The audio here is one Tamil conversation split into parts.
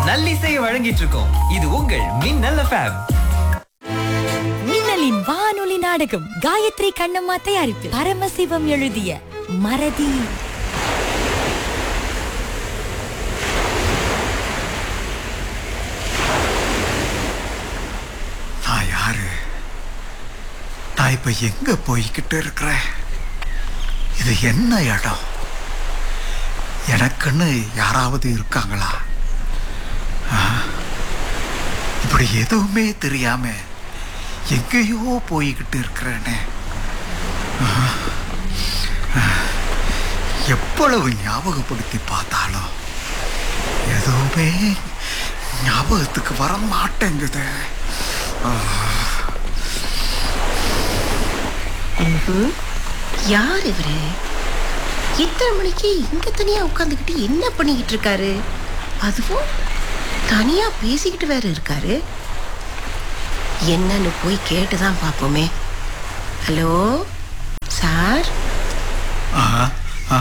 நல்லிசையை வழங்கிட்டு இருக்கோம் இது உங்கள் மின்னல் எஃப்எம் மின்னலின் வானொலி நாடகம் காயத்ரி கண்ணம்மா தயாரிப்பு பரமசிவம் எழுதிய மறதி நான் யாரு நான் இப்ப எங்க போய்கிட்டு இருக்கிறேன் இது என்ன இடம் எனக்குன்னு யாராவது இருக்காங்களா ஆ? இப்படி எதுவுமே தெரியாம எங்கேயோ போய்கிட்டு இருக்கிறேனே ஆ? ஆ. எவ்வளவு ஞாபகப்படுத்தி பார்த்தாலும் எதுவுமே ஞாபகத்துக்கு வர மாட்டேங்குது ம்ஹும். யார் இவரு இத்தனை மணிக்கு இங்க தனியா உட்காந்துக்கிட்டு என்ன பண்ணிக்கிட்டு இருக்காரு அதுவும் தனியா பேசிக்கிட்டு வேற இருக்காரு என்னன்னு போய் கேட்டுதான் பார்ப்போமே ஹலோ சார் ஆ, ஆ,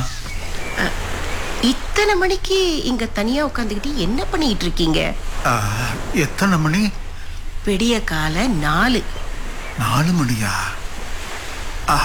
இத்தனை மணிக்கு இங்க தனியா உட்காந்துக்கிட்டு என்ன பண்ணிக்கிட்டு இருக்கீங்க ஆ, எத்தனை மணி விடிய கால நாலு நாலு மணியா ஆ,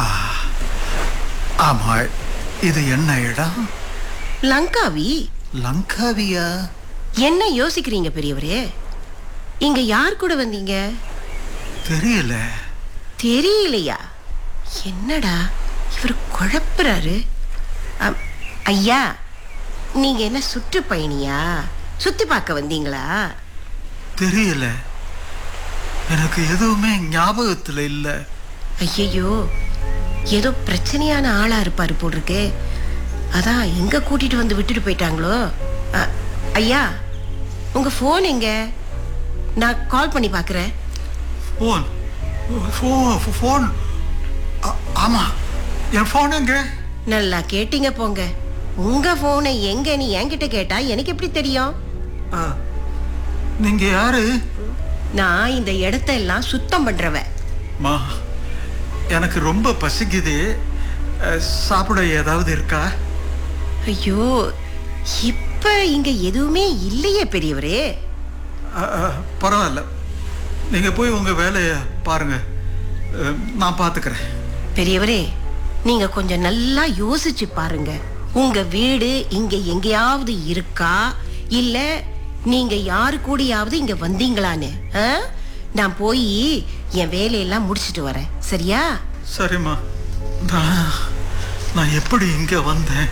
ஆமா இது என்ன இடம் லங்காவி லங்காவியா என்ன யோசிக்கிறீங்க பெரியவரே இங்க யார் கூட வந்தீங்க தெரியல தெரியலையா என்னடா இவர் குழப்புறாரு அம், ஐயா நீங்க என்ன சுற்றுப்பயணியா சுத்தி பார்க்க வந்தீங்களா தெரியல எனக்கு எதுவுமே ஞாபகத்துல இல்ல ஐயையோ ஏதோ பிரச்சனையான ஆளா இருப்பாரு போல் இருக்கு அதான் எங்க கூட்டிட்டு வந்து விட்டுட்டு போயிட்டாங்களோ அ, ஐயா உங்க ஃபோன் எங்க நான் கால் பண்ணி பார்க்கறேன் போன் ஃபோ- ஃபோன் ஆ- ஆமா என் ஃபோன் எங்க நல்லா கேட்டீங்க போங்க உங்க போனை எங்கன்னு என்கிட்ட கேட்டா எனக்கு எப்படி தெரியும் ஆ, நீங்க யாரு நான் இந்த இடத்த எல்லாம் சுத்தம் பண்றவ மா எனக்கு ரொம்ப பசிக்குது அஹ், சாப்பிட ஏதாவது இருக்கா ஐயோ இப்ப இங்க எதுவுமே இல்லையே பெரியவரே அஹ், அஹ், பரவாயில்ல நீங்க போய் உங்க வேலையை பாருங்க அஹ், நான் பாத்துக்கிறேன் பெரியவரே நீங்க கொஞ்சம் நல்லா யோசிச்சு பாருங்க உங்க வீடு இங்க எங்கேயாவது இருக்கா இல்ல நீங்க யாரு கூடயாவது இங்க வந்தீங்களான்னு ஆ? நான் போய் என் வேலையெல்லாம் முடிச்சிட்டு வரேன் சரியா சரிம்மா நான் நான் எப்படி இங்க வந்தேன்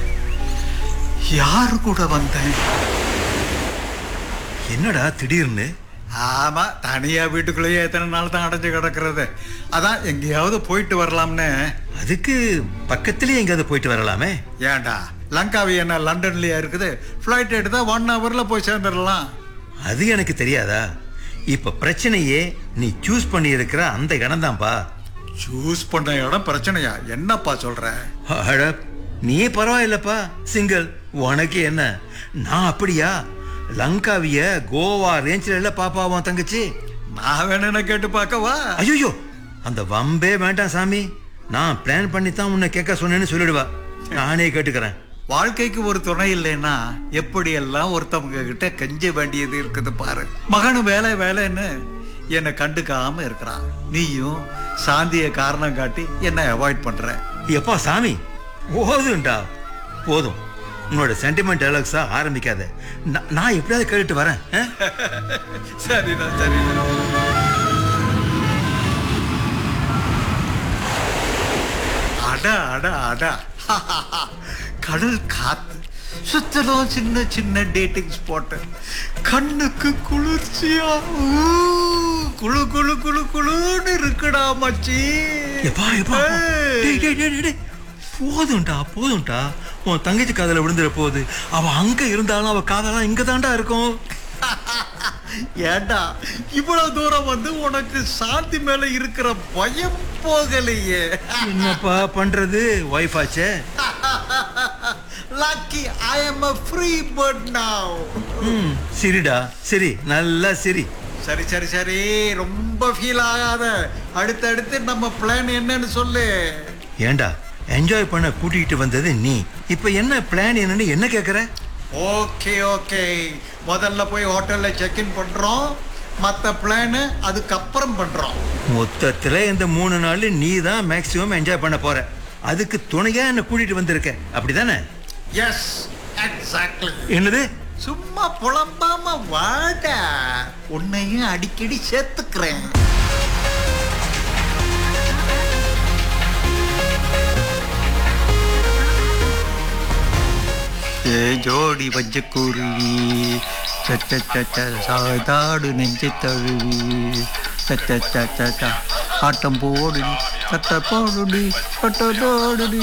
யாரு கூட வந்தேன் என்னடா திடீர்னு ஆமா தனியா வீட்டுக்குள்ளேயே எத்தனை நாள் தான் அடைஞ்சு கிடக்கிறது அதான் எங்கேயாவது போயிட்டு வரலாம்னு அதுக்கு பக்கத்திலேயே எங்கேயாவது போயிட்டு வரலாமே ஏன்டா லங்காவி என்ன லண்டன்லயா இருக்குது ஃப்ளைட் எடுத்தா ஒன் ஹவர்ல போய் சேர்ந்துடலாம் அது எனக்கு தெரியாதா இப்ப பிரச்சனையே நீ சூஸ் பண்ணி இருக்கிற அந்த இடம் தான்ப்பா சூஸ் பண்ண இடம் பிரச்சனையா என்னப்பா சொல்ற அட நீ பரவாயில்லப்பா சிங்கிள் உனக்கு என்ன நான் அப்படியா லங்காவிய கோவா ரேஞ்சில் இல்ல பாப்பாவும் தங்கச்சி நான் வேணும்னு கேட்டு பார்க்கவா ஐயோ அந்த வம்பே வேண்டாம் சாமி நான் பிளான் பண்ணி தான் உன்னை கேட்க சொன்னேன்னு சொல்லிடுவா நானே கேட்டுக்கிறேன் வாழ்க்கைக்கு ஒரு துணை இல்லைன்னா எப்படி எல்லாம் ஒருத்தவங்க கிட்ட கெஞ்ச வேண்டியது இருக்குது பாரு மகனு வேலை வேலைன்னு என்னை கண்டுக்காம இருக்கிறான் நீயும் சாந்திய காரணம் காட்டி என்னை அவாய்ட் பண்ற எப்பா சாமி போதும்டா போதும் உன்னோட சென்டிமெண்ட் டயலாக்ஸா ஆரம்பிக்காத நான் நான் எப்படியாவது கேட்டுட்டு வரேன் ஆ? சரிதான் சரிதான் அட அட அட கடல் காத்து சுத்தலும் சின்ன சின்ன டேட்டிங் ஸ்பாட் கண்ணுக்கு குளிர்ச்சியா ஊ, குளு குளு குளு குளுன்னு இருக்குடா மச்சி எப்பா எப்பா எப்பா. டேய், டேய், டேய், டேய், டேய். போதும்டா போதும்டா உன் தங்கச்சி காதல விழுந்துற போகுது அவ அங்க இருந்தாலும் அவ காதெல்லாம் இங்க தான்டா இருக்கும் ஏண்டா இவ்வளவு தூரம் வந்து உனக்கு சாந்தி மேல இருக்கிற பயம் போகலையே என்னப்பா பண்றது ஒய்ஃப் ஆச்சே lucky I am a free bird now ம் சரிடா சரி நல்லா சரி சரி சரி சரி ரொம்ப ஃபீல் ஆகாத அடுத்தடுத்து நம்ம பிளான் என்னன்னு சொல்லு ஏண்டா என்ஜாய் பண்ண கூட்டிகிட்டு வந்தது நீ இப்ப என்ன பிளான் என்னன்னு என்ன கேக்குற ஓகே ஓகே முதல்ல போய் ஹோட்டல்ல செக் இன் பண்றோம் மத்த பிளான் அதுக்கப்புறம் பண்றோம் மொத்தத்துல இந்த மூணு நாள் நீ தான் மேக்சிமம் என்ஜாய் பண்ண போற அதுக்கு துணையா என்ன கூட்டிட்டு வந்திருக்க அப்படிதானே எஸ் எக்ஸாக்ட்லி என்னது சும்மா புலம்பாம வாடா உன்னையும் அடிக்கடி சேர்த்துக்கிறேன் ஏ ஜோடி வஞ்சக்குருவி சச்ச சச்ச சாதாடு நெஞ்சு தழுவி சச்ச சச்ச ச ஆட்டம் போடுடி கட்ட போடுடி கட்ட தோடுடி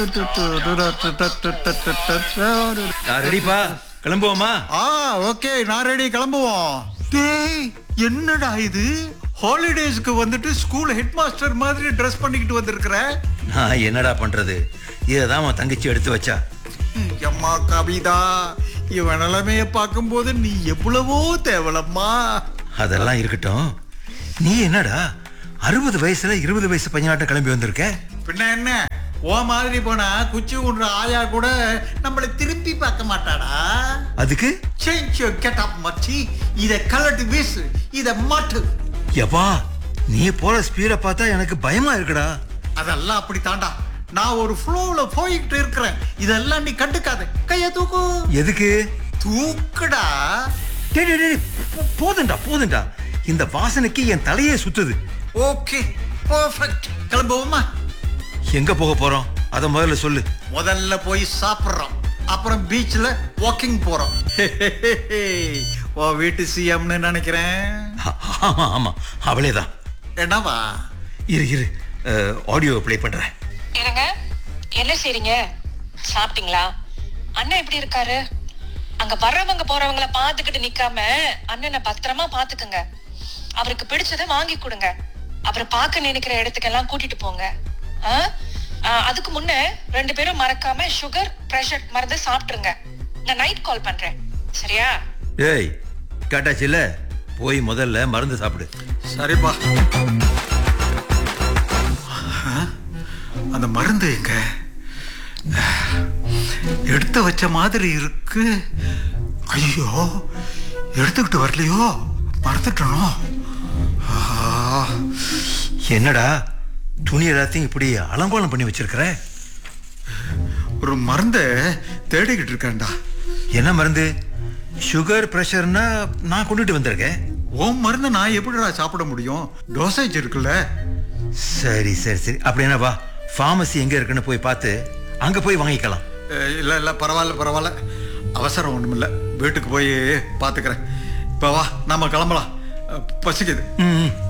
ரெடிப்பா கிளம்புவோமா ஆ ஓகே நான் ரெடி கிளம்புவோம் டேய் என்னடா இது ஹாலிடேஸ்க்கு வந்துட்டு ஸ்கூல் ஹெட் மாஸ்டர் மாதிரி ட்ரெஸ் பண்ணிக்கிட்டு வந்திருக்கிற நான் என்னடா பண்றது இதுதான் உன் தங்கச்சி எடுத்து வச்சா அம்மா கவிதா இவன் நிலைமைய பார்க்கும்போது நீ எவ்வளவோ தேவலம்மா அதெல்லாம் இருக்கட்டும் நீ என்னடா அறுபது வயசுல இருபது வயசு பையனாட்டம் கிளம்பி வந்திருக்க பின்ன என்ன ஓ மாதிரி போனா குச்சி குன்ற ஆயா கூட நம்மளை திருப்பி பார்க்க மாட்டாடா அதுக்கு சேஞ்ச் கெட் அப் மச்சி இத கலட்டு வீசு இத மாட்டு எப்பா நீ போற ஸ்பீட பார்த்தா எனக்கு பயமா இருக்குடா அதெல்லாம் அப்படி தாண்டா நான் ஒரு ஃப்ளோல போய்கிட்டு இருக்கிறேன் இதெல்லாம் நீ கண்டுக்காத கைய தூக்கு எதுக்கு தூக்குடா டேய், டேய், டேய், போ- போதும்டா போதும்டா இந்த வாசனைக்கு என் தலையே சுத்துது ஓகே பர்ஃபெக்ட் கிளம்புவோமா எங்க போக போறோம் அத முதல்ல சொல்லு முதல்ல போய் சாப்பிடுறோம் அப்புறம் பீச்ல வாக்கிங் போறோம் ஓ வீட்டு சிஎம்னு நினைக்கிறேன் ஆ- ஆமா ஆமா அவளேதான் என்னவா இரு இரு ஆடியோ ப்ளே பண்றேன் என்னங்க என்ன செய்றீங்க சாப்பிட்டீங்களா அண்ணன் எப்படி இருக்காரு அங்க வர்றவங்க போறவங்கள பாத்துக்கிட்டு நிக்காம அண்ணனை பத்திரமா பாத்துக்குங்க அவருக்கு பிடிச்சதை வாங்கி கொடுங்க அவரை பார்க்க நினைக்கிற இடத்துக்கெல்லாம் கூட்டிட்டு போங்க ஆ? ஆ, அதுக்கு முன்ன ரெண்டு பேரும் மறக்காம சுகர் பிரஷர் மருந்து சாப்பிட்டுருங்க நான் நைட் கால் பண்றேன் சரியா ஏய் கேட்டாச்சுல்ல போய் முதல்ல மருந்து சாப்பிடு சரிப்பா அந்த மருந்து எங்க எடுத்து வச்ச மாதிரி இருக்கு ஐயோ எடுத்துக்கிட்டு வரலையோ மறந்துட்டனோ ஆ, என்னடா துணி எல்லாத்தையும் இப்படி அலங்கோலம் பண்ணி வச்சிருக்கிற ஒரு மருந்தை தேடிக்கிட்டு இருக்கேன்டா என்ன மருந்து சுகர் பிரஷர்னா நான் கொண்டுட்டு வந்திருக்கேன் உன் மருந்து நான் எப்படிடா சாப்பிட முடியும் டோசேஜ் இருக்குல்ல சரி சரி சரி அப்படின்னா வா ஃபார்மசி எங்க இருக்குன்னு போய் பார்த்து அங்க போய் வாங்கிக்கலாம் அஹ், இல்ல இல்ல பரவாயில்ல பரவாயில்ல அவசரம் ஒண்ணுமில்ல வீட்டுக்கு போய் பாத்துக்கிறேன் இப்ப வா நாம கிளம்பலாம் அஹ், பசிக்குது ம் ம்.